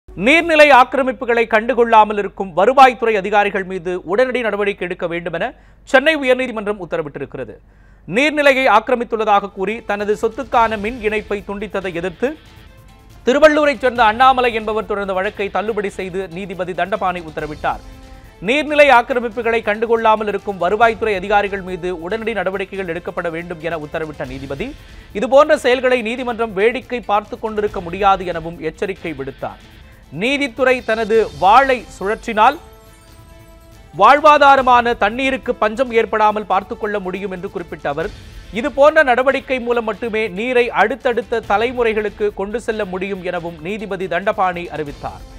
நீர்நிலை ஆக்கிரமிப்புகளை கண்டுகொள்ளாமல் இருக்கும் வருவாய்த்துறை அதிகாரிகள் மீது உடனடி நடவடிக்கை எடுக்க வேண்டும் என சென்னை உயர்நீதிமன்றம் உத்தரவிட்டிருக்கிறது நீர்நிலையை ஆக்கிரமித்துள்ளதாக கூறி தனது சொத்துக்கான மின் இணைப்பை துண்டித்ததை எதிர்த்து திருவள்ளூரைச் சேர்ந்த அண்ணாமலை என்பவர் தொடர்ந்த வழக்கை தள்ளுபடி செய்து நீதிபதி தண்டபாணி உத்தரவிட்டார் நீர்நிலை ஆக்கிரமிப்புகளை கண்டுகொள்ளாமல் இருக்கும் வருவாய்த்துறை அதிகாரிகள் மீது உடனடி நடவடிக்கைகள் எடுக்கப்பட வேண்டும் என உத்தரவிட்ட நீதிபதி இதுபோன்ற செயல்களை நீதிமன்றம் வேடிக்கை பார்த்து கொண்டிருக்க முடியாது எனவும் எச்சரிக்கை விடுத்தார் நீதித்துறை தனது வாளை சுழற்றினால் வாழ்வாதாரமான தண்ணீருக்கு பஞ்சம் ஏற்படாமல் பார்த்துக் கொள்ள முடியும் என்று குறிப்பிட்ட அவர் இது போன்ற நடவடிக்கை மூலம் மட்டுமே நீரை அடுத்தடுத்த தலைமுறைகளுக்கு கொண்டு செல்ல முடியும் எனவும் நீதிபதி தண்டபாணி அறிவித்தார்